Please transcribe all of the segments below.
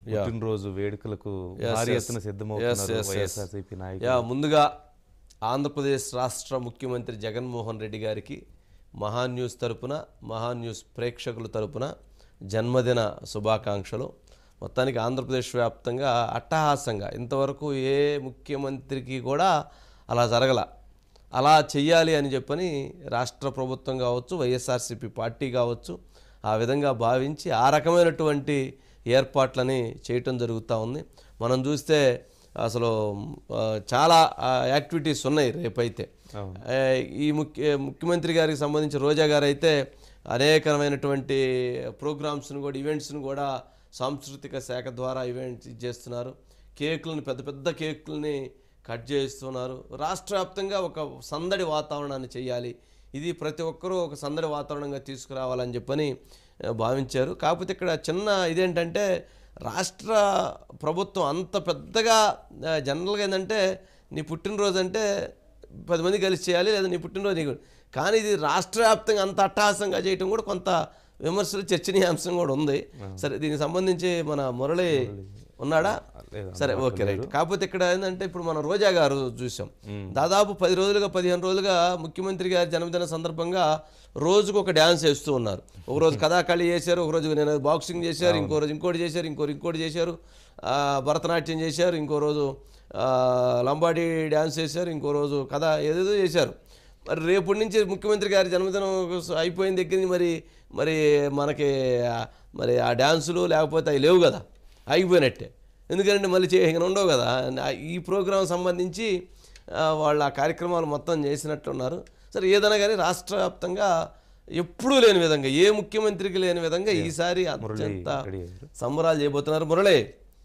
పుట్టినరోజు వేడుకలకు Yes, భారీ yes. ఎత్తున Yes, సిద్ధమవుతున్నారు yes, yes. వైఎస్ఆర్సీపీ నాయకులు యా ముందుగా ఆంధ్రప్రదేశ్ రాష్ట్ర ముఖ్యమంత్రి జగన్మోహన్ రెడ్డి గారికి మహా న్యూస్ తరపున మహా న్యూస్ ప్రేక్షకుల తరపున జన్మదిన శుభాకాంక్షలు మొత్తానికి ఆంధ్రప్రదేశ్ వ్యాప్తంగా అట్టహాసంగా ఇంతవరకు ఏ ముఖ్యమంత్రికి కూడా అలా జరగల అలా చెయ్యాలి అని చెప్పని రాష్ట్ర ప్రభుత్వం కావచ్చు వైఎస్ఆర్సీపీ పార్టీ కావచ్చు ఆ విధంగా భావించి ఆ రకమైనటువంటి ఏర్పాట్లని చేయటం జరుగుతూ ఉంది మనం చూస్తే అసలు ఆ, చాలా ఆ, యాక్టివిటీస్ ఉన్నాయి రేపైతే ఆ, ఈ ముఖ్య ముఖ్యమంత్రి గారికి సంబంధించి రోజా గారు అయితే అనేకమైనటువంటి ప్రోగ్రామ్స్ను కూడా ఈవెంట్స్ను కూడా సాంస్కృతిక శాఖ ద్వారా ఈవెంట్స్ చేస్తున్నారు కేకులను పెద్ద పెద్ద కేకులని కట్ చేస్తున్నారు రాష్ట్ర వ్యాప్తంగా ఒక సందడి వాతావరణాన్ని చేయాలి ఇది ప్రతి ఒక్కరూ ఒక సందడి వాతావరణంగా తీసుకురావాలని చెప్పని ఆ, భావించారు కాకపోతే ఇక్కడ చిన్న ఇదేంటంటే రాష్ట్ర ప్రభుత్వం అంత పెద్దగా ఆ, జనరల్గా ఏంటంటే నీ పుట్టినరోజు అంటే పది మంది కలిసి చేయాలి లేదా నీ పుట్టినరోజు నీకు కానీ ఇది రాష్ట్ర వ్యాప్తంగా అంత అట్టహాసంగా చేయటం కూడా కొంత విమర్శలు చర్చనీయాంశం కూడా ఉంది సరే దీనికి సంబంధించి మన మురళి ఉన్నాడా లేదా, సరే ఓకే రైట్ కాకపోతే ఇక్కడ ఏంటంటే ఇప్పుడు మన రోజా గారు చూసాం దాదాపు పది రోజులుగా పదిహేను రోజులుగా ముఖ్యమంత్రి గారి జన్మదిన సందర్భంగా రోజుకు ఒక డ్యాన్స్ వేస్తూ ఉన్నారు ఒక రోజు కథాకళి చేశారు ఒక రోజు నేను బాక్సింగ్ చేశారు ఇంకో రోజు ఇంకోటి చేశారు ఇంకో ఇంకోటి చేశారు ఆ, భరతనాట్యం చేశారు ఇంకో రోజు ఆ, లంబాడీ డ్యాన్స్ చేశారు ఇంకో రోజు కథ ఏదేదో చేశారు మరి రేపటి నుంచి ముఖ్యమంత్రి గారి జన్మదినం అయిపోయిన దగ్గర నుంచి మరి మరి మనకి ఆ, మరి ఆ డ్యాన్సులు లేకపోతే అవి లేవు కదా ఆగిపోయినట్టే ఎందుకంటే మళ్ళీ చే ఇక ఉండవు కదా ఆ- ఈ ప్రోగ్రాం సంబంధించి ఆ, వాళ్ళు ఆ కార్యక్రమాలు మొత్తం చేసినట్లున్నారు సరే ఏదైనా కానీ రాష్ట్ర వ్యాప్తంగా ఎప్పుడూ లేని విధంగా ఏ ముఖ్యమంత్రికి లేని విధంగా ఈసారి అత్యంత రెడీ అయ్యారు. సంబరాలు చేయబోతున్నారు మురళి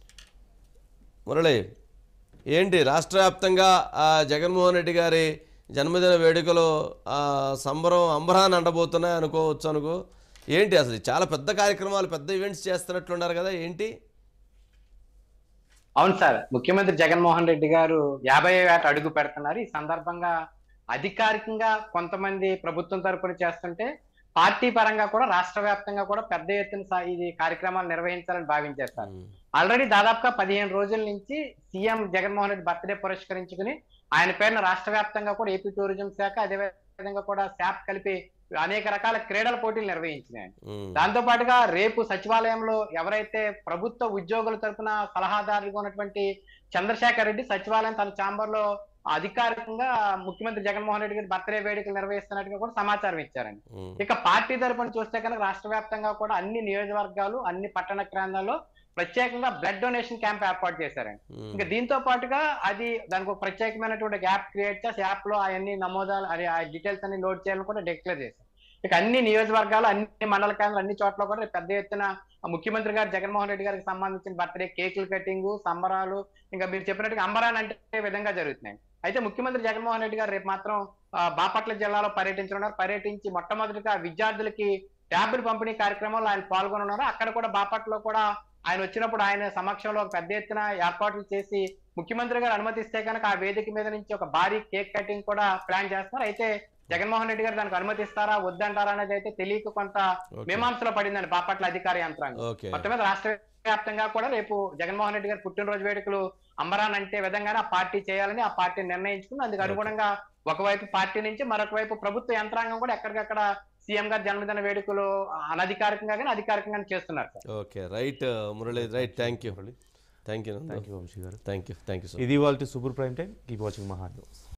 మురళి ఏంటి రాష్ట్ర వ్యాప్తంగా ఆ జగన్మోహన్ రెడ్డి గారి జన్మదిన వేడుకలు ఆ సంబరం అంబరాన్ని అండబోతున్నాయి అనుకోవచ్చు అనుకో ఏంటి అసలు చాలా పెద్ద కార్యక్రమాలు పెద్ద ఈవెంట్స్ చేస్తున్నట్లున్నారు కదా ఏంటి అవును సార్ ముఖ్యమంత్రి జగన్మోహన్ రెడ్డి గారు యాభై ఏట అడుగు పెడుతున్నారు ఈ సందర్భంగా అధికారికంగా కొంతమంది ప్రభుత్వం తరపున చేస్తుంటే పార్టీ పరంగా కూడా రాష్ట్ర వ్యాప్తంగా కూడా పెద్ద ఎత్తున సా- ఇది కార్యక్రమాలు నిర్వహించాలని భావించారు సార్ ఆల్రెడీ దాదాపుగా పదిహేను రోజుల నుంచి సీఎం జగన్మోహన్ రెడ్డి బర్త్డే పురస్కరించుకుని ఆయన పేరున రాష్ట్ర వ్యాప్తంగా కూడా ఏపీ టూరిజం శాఖ అదే విధంగా కూడా శాప్ కలిపి అనేక రకాల క్రీడల పోటీలు నిర్వహించినాయి ఉమ్. దాంతో పాటుగా రేపు సచివాలయంలో ఎవరైతే ప్రభుత్వ ఉద్యోగుల తరపున సలహాదారులుగా ఉన్నటువంటి చంద్రశేఖర్ రెడ్డి సచివాలయం తన ఛాంబర్ లో అధికారికంగా ముఖ్యమంత్రి జగన్మోహన్ రెడ్డి గారి బర్త్డే వేడుకలు నిర్వహిస్తున్నట్టుగా కూడా సమాచారం ఇచ్చారండి ఉమ్. ఇక పార్టీ తరపున చూస్తే కనుక రాష్ట్ర వ్యాప్తంగా కూడా అన్ని నియోజకవర్గాలు అన్ని పట్టణ కేంద్రాల్లో ప్రత్యేకంగా బ్లడ్ డొనేషన్ క్యాంప్ ఏర్పాటు చేశారండి ఉమ్. ఇంకా దీంతో పాటుగా అది దానికి ఒక ప్రత్యేకమైనటువంటి యాప్ క్రియేట్ చేసి యాప్ లో అవన్నీ నమోదాలు అది ఆ డీటెయిల్స్ అన్ని లోడ్ చేయాలని కూడా డిక్లేర్ చేశారు ఇక అన్ని నియోజకవర్గాలు అన్ని మండల కేంద్రాలు అన్ని చోట్ల కూడా పెద్ద ఎత్తున ఆ ముఖ్యమంత్రి గారు జగన్మోహన్ రెడ్డి గారికి సంబంధించిన బర్త్డే కేకులు కటింగ్ సంబరాలు ఇంకా మీరు చెప్పినట్టుగా అంబరాలు అంటే విధంగా జరుగుతున్నాయి అయితే ముఖ్యమంత్రి జగన్మోహన్ రెడ్డి గారు రేపు మాత్రం ఆ, బాపట్ల జిల్లాలో పర్యటించనున్నారు పర్యటించి మొట్టమొదటిగా విద్యార్థులకి ట్యాబులు పంపిణీ కార్యక్రమంలో ఆయన పాల్గొనున్నారు అక్కడ కూడా బాపట్లలో కూడా ఆయన వచ్చినప్పుడు ఆయన సమక్షంలో ఒక పెద్ద ఎత్తున ఏర్పాట్లు చేసి ముఖ్యమంత్రి గారు అనుమతిస్తే కనుక ఆ వేదిక మీద నుంచి ఒక భారీ కేక్ కటింగ్ కూడా ప్లాన్ చేస్తున్నారు అయితే జగన్మోహన్ రెడ్డి గారు దానికి అనుమతిస్తారా వద్దంటారా అనేది అయితే తెలియక కొంత Okay. మీమాంసలో పడిందండి బాపట్ల అధికార యంత్రాంగం ఓకే మొత్తం మీద రాష్ట్ర వ్యాప్తంగా కూడా రేపు జగన్మోహన్ రెడ్డి గారి పుట్టినరోజు వేడుకలు అంబరాన్ అంటే విధంగానే ఆ పార్టీ చేయాలని ఆ పార్టీ నిర్ణయించుకుంది అందుకు అనుగుణంగా ఒకవైపు పార్టీ నుంచి మరొక వైపు ప్రభుత్వ యంత్రాంగం కూడా ఎక్కడికక్కడ సీఎం గారి జన్మదిన వేడుకలు అనధికారికంగా కానీ అధికారికంగా చేస్తున్నారు sir okay right Murali right thank you Murali. Thank you thank you Vamsi garu thank you thank you so ఇది వాళ్ళ super prime time keep watching Maha news